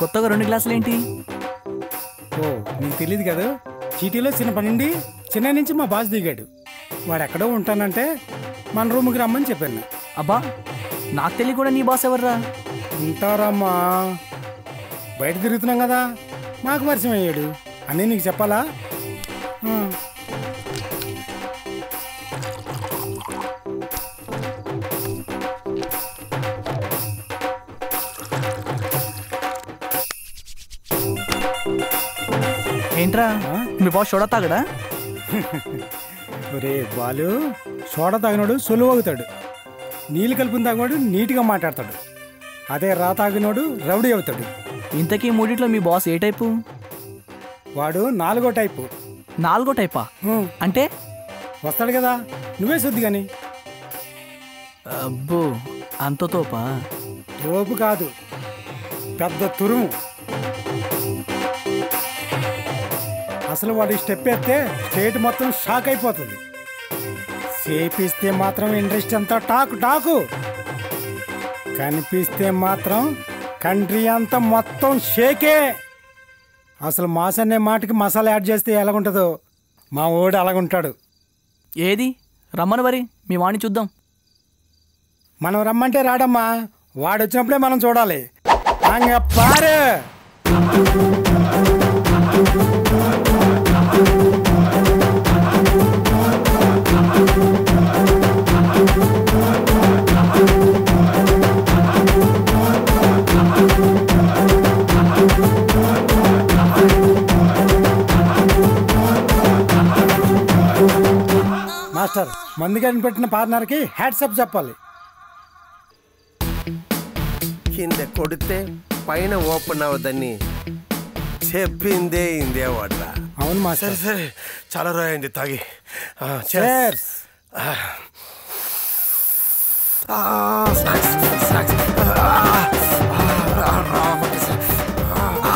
కొత్తగా రెండు గ్లాసులు ఏంటి ఓ నీకు తెలియదు కదా చీటీలో చిన్న పనుండి చిన్న నుంచి మా బాస్ దిగాడు వాడు ఎక్కడో ఉంటానంటే మన రూమ్కి రమ్మని చెప్పాను అబ్బా నాకు తెలియ కూడా నీ బాస్ ఎవర్రా ఉంటారమ్మా బయట తిరుగుతున్నాం కదా మాకు పరిచయం అయ్యాడు అన్నీ నీకు చెప్పాలా ఆ. ఏంట్రా మీ బాస్ చూడ తాగడా ఒరే బాలు సోడా తాగినోడు సులువవుతాడు నీళ్ళు కలిపిన తాగినోడు నీట్గా మాట్లాడతాడు అదే రా తాగినోడు రౌడీ అవుతాడు ఇంతకీ ఈ మూడిట్లో మీ బాస్ ఏ టైపు వాడు నాలుగో టైపు నాలుగో టైపా హ్మ్. అంటే వస్తాడు కదా నువ్వే శుద్ధి కానీ అబ్బో అంత తోపా రోపు కాదు పెద్ద తురుము అసలు వాడి స్టెప్ ఎత్తే స్టేట్ మొత్తం షాక్ అయిపోతుంది చేపిస్తే మాత్రం ఇండస్ట్రీ అంతా టాకు టాకు కనిపిస్తే మాత్రం కంట్రీ అంతా మొత్తం షేకే అసలు మాస్ అనే మాటకి మసాలా యాడ్ చేస్తే ఎలాగుంటుందో మా ఓడు అలాగుంటాడు ఏది రమ్మను మరి మీ వాణ్ణి చూద్దాం మనం రమ్మంటే రాడమ్మా వాడు వచ్చినప్పుడే మనం చూడాలి అంగ పారు మాస్టర్ మందు కనిపెట్టిన పార్ట్నర్కి హ్యాట్సప్ చెప్పాలి కింద కొడితే పైన ఓపెన్ అవ్వదని చెప్పిందే ఇందే వాడ్రా అవును సరే మాస్టర్ సరే చాలా రాయండి తాగి ఆ, cheers. Cheers. ఆ, snacks, snacks. ఆ, ఆ, రా, రా, పట్టేసా. ఆ,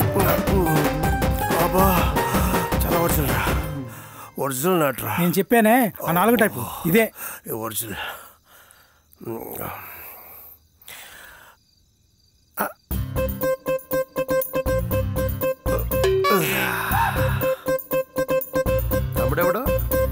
అబ్బా చాలా ఒరిజినల్ రా ఒరిజినల్ నాట్రా నేను చెప్పానే ఆ నాలుగు టైపు ఇదే ఒరిజినల్ తమ్ముడెవడు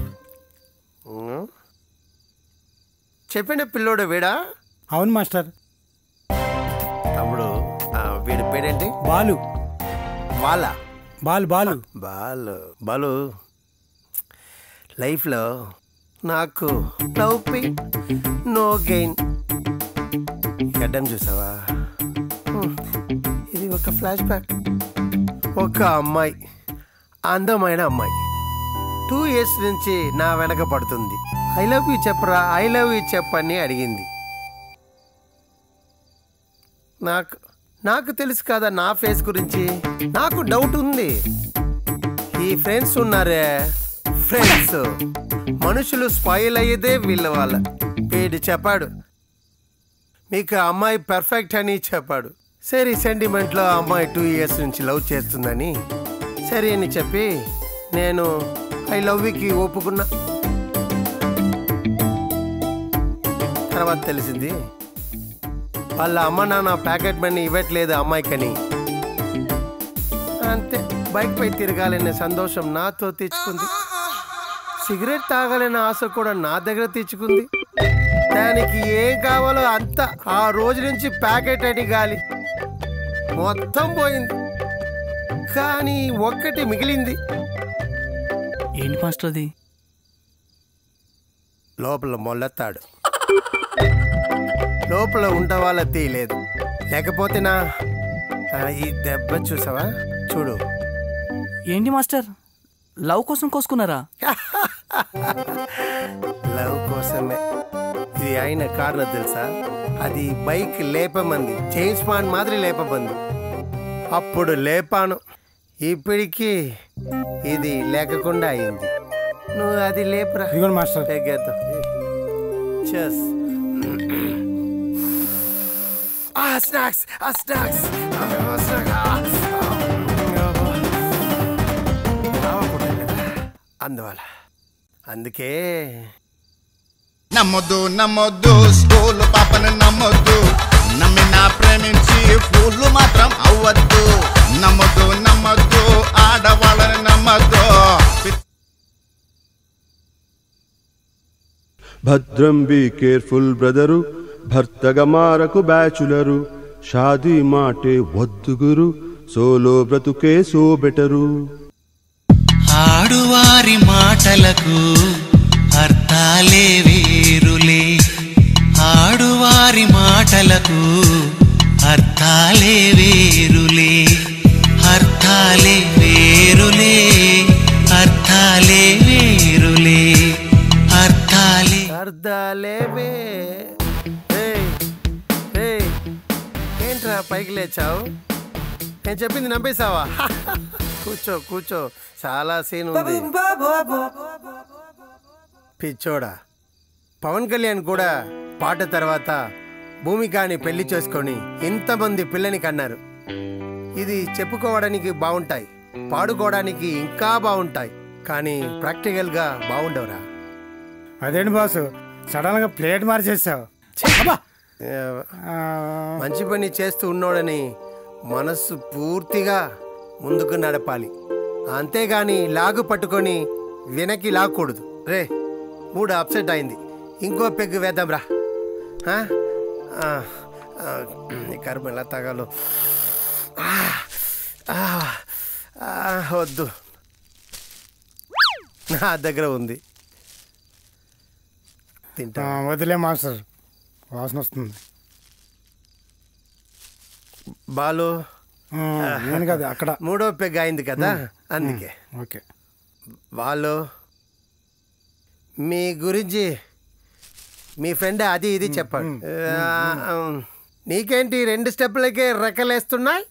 చెప్పిన పిల్లోడు వీడా అవును మాస్టర్ తమ్ముడు ఆ, వీడి పేరేంటి బాలు వాళ్ళ బాలు బాలు బాలు బాలు లైఫ్లో నాకు లవ్ పే నో గెయిన్ గడ్డం చూసావా హ్మ్. ఇది ఒక ఫ్లాష్ బ్యాక్ ఒక అమ్మాయి అందమైన అమ్మాయి టూ ఇయర్స్ నుంచి నా వెనక పడుతుంది ఐ లవ్ యూ చెప్పరా ఐ లవ్ యూ చెప్పని అడిగింది నాకు నాకు తెలుసు కదా నా ఫేస్ గురించి నాకు డౌట్ ఉంది ఈ ఫ్రెండ్స్ ఉన్నారే ఫ్రెండ్స్ మనుషులు స్పాయిల్ అయ్యేదే వీళ్ళ వాళ్ళ వీడు చెప్పాడు మీకు ఆ అమ్మాయి పర్ఫెక్ట్ అని చెప్పాడు సరే సెంటిమెంట్లో ఆ అమ్మాయి టూ ఇయర్స్ నుంచి లవ్ చేస్తుందని సరే అని చెప్పి నేను ఐ లవ్ యూకి ఒప్పుకున్నా తర్వాత తెలిసింది వాళ్ళ అమ్మ నాన్న ప్యాకెట్ మనీ ఇవ్వట్లేదు అమ్మాయికని అంతే బైక్ పై తిరగాలనే సంతోషం నాతో తెచ్చుకుంది సిగరెట్ తాగాలనే ఆశ కూడా నా దగ్గర తెచ్చుకుంది దానికి ఏం కావాలో అంత ఆ రోజు నుంచి ప్యాకెట్ అని గాలి మొత్తం పోయింది కానీ ఒక్కటి మిగిలింది ఏంటి మాస్టర్ అది లోపల మొల్లెత్తాడు లోపల ఉండవాళ్ళ తీయలేదు లేకపోతే నా ఆ, ఈ దెబ్బ చూసావా చూడు ఏంటి మాస్టర్ లవ్ కోసం కోసుకున్నారా లవ్ కోసమే ఇది అయిన కారణం తెలుసా అది బైక్ లేపమంది జేమ్స్ బాండ్ మాదిరి లేపమంది అప్పుడు లేపాను ఇప్పటికి ఇది లేకుండా అయింది నువ్వు అది లేపురా ఇదిగోండి మాస్టర్ తెగేద్దాం చెస్ ఆ స్నాక్స్ ఆ స్నాక్స్ అందువల్ల అందుకే నమ్మొద్దు నమ్మొద్దు స్కూల్ పాపను నమ్మొద్దు నమ్మినా ప్రేమించి ఫూళ్ళు మాత్రం అవ్వద్దు నమ్మద్దు నమ్మద్దు ఆడవాళ్ళని నమ్మద్దు భద్రం బి కేర్ఫుల్ బ్రదరు భర్తగా మారకు బ్యాచులరు షాదీ మాటే వద్దు గురు సోలో బ్రతుకే సో బెటరు ఆడువారి మాటలకు అర్థాలే వేరులే ఆడువారి మాటలకు అర్థాలే వేరులే అర్థాలే వేరులే అర్థాలే వేరులే అర్థాలే అర్ధాలేవే ఏయ్, ఏయ్, ఏంట్రా పైకి లేచావు నేను చెప్పింది నమ్మేశావా కూర్చో కూర్చో చాలా సీన్ ఉంది పిచ్చోడా పవన్ కళ్యాణ్ కూడా పాట తర్వాత భూమికాని పెళ్లి చేసుకొని ఇంతమంది పిల్లని కన్నారు ఇది చెప్పుకోవడానికి బాగుంటాయి పాడుకోవడానికి ఇంకా బాగుంటాయి కానీ ప్రాక్టికల్గా బాగుండవురా అదేంటి బాసు సడన్ గా ప్లేట్ మార్చేసావు అబ్బా! ఏ, ఆ, మంచి పని చేస్తూ ఉన్నోడని మనస్సు పూర్తిగా ముందుకు నడపాలి అంతేగాని లాగు పట్టుకొని వెనక్కి లాక్కూడదు రే మూడు అప్సెట్ అయింది ఇంకో పెగ్గు వేద్దాం రా ఆ? ఆ, ఆ, ఈ కర్మ ఎలా తగాలో ఆ, ఆ, ఆ, వద్దు నా దగ్గర ఉంది ఆ, తింటా వదిలే మాస్టర్ వాసన వస్తుంది బాలు ఆ, నేను కదా అక్కడ మూడో పెగ్ అయింది కదా అందుకే ఓకే వాళ్ళు మీ గురించి మీ ఫ్రెండ్ అది ఇది చెప్పాడు ఆ, ఉమ్, నీకేంటి రెండు స్టెప్లకే రెక్కలేస్తున్నాయి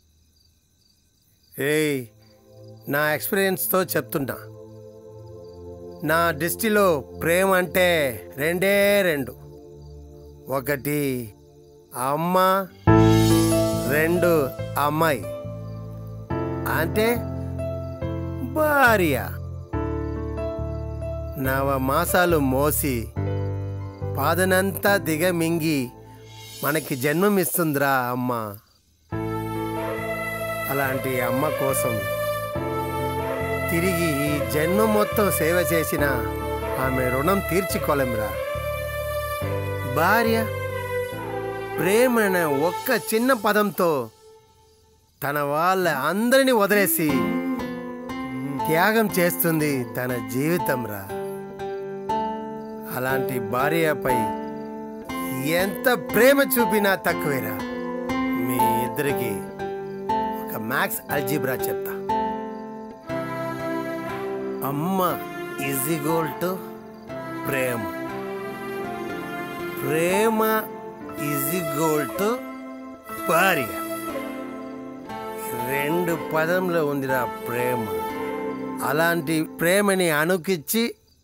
ఏయ్ నా ఎక్స్పీరియన్స్తో చెప్తున్నా నా దృష్టిలో ప్రేమ అంటే రెండే రెండు ఒకటి అమ్మ రెండు అమ్మాయి అంటే భార్య నవ మాసాలు మోసి పాదనంతా దిగమింగి మనకి జన్మమిస్తుందిరా అమ్మ అలాంటి అమ్మ కోసం తిరిగి ఈ జన్మ మొత్తం సేవ చేసిన ఆమె రుణం తీర్చుకోలేంరా భార్య ప్రేమ అనే ఒక్క చిన్న పదంతో తన వాళ్ళ అందరినీ వదిలేసి త్యాగం చేస్తుంది తన జీవితం రా అలాంటి భార్యపై ఎంత ప్రేమ చూపినా తక్కువేరా మీ ఇద్దరికి ఒక మ్యాథ్స్ అల్జీబ్రా చెప్తా అమ్మ ఈజ్ ఈక్వల్ టు ప్రేమ ప్రేమ ఈజ్ ఈక్వల్ టు భార్య రెండు పదంలో ఉందిరా ప్రేమ అలాంటి ప్రేమని అణుకిచ్చి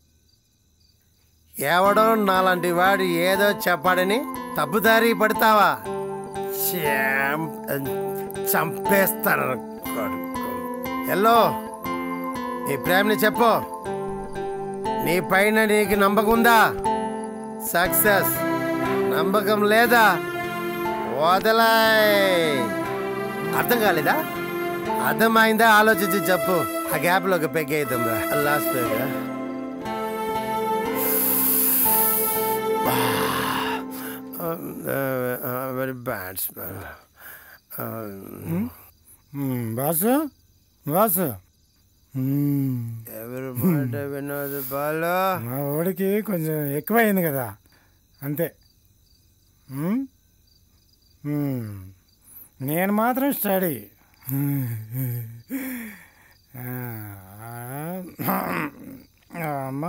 ఎవడో నాలాంటి వాడు ఏదో చెప్పాడని తప్పుదారి పడతావా చంప్- చంపేస్తాను కొడుకు. ఎల్లో నీ ప్రేమని చెప్పు నీ పైన నీకు నమ్మకం ఉందా సక్సెస్ నమ్మకం లేదా వదలాయ్ అర్థం కాలేదా అర్థమైందా ఆలోచించి చెప్పు ఆ గ్యాప్ లో ఒక పెగ్ వేద్దాం రా last peg very bad smell మ్మ్, బాసు బాసు మ్మ్, ఎవరు మాట వినోద్ బాలో మా వాడికి కొంచెం ఎక్కువైంది కదా అంతే మ్మ్? మ్మ్. నేను మాత్రం స్టడీ అమ్మా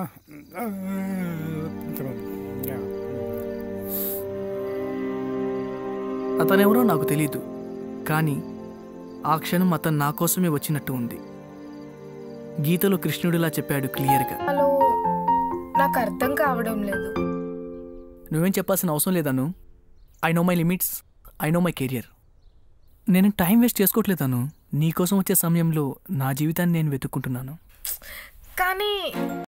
అతనెవరో నాకు తెలీదు కానీ ఆ క్షణం అతను నా కోసమే వచ్చినట్టు ఉంది గీతలో కృష్ణుడిలా చెప్పాడు క్లియర్గా హలో నాకు అర్థం కావడం లేదు నువ్వేం చెప్పాల్సిన అవసరం లేదను I know my limits I know my career నేను టైం వేస్ట్ చేసుకోవట్లేదను నీకోసం వచ్చే సమయంలో నా జీవితాన్ని నేను వెతుక్కుంటున్నాను కానీ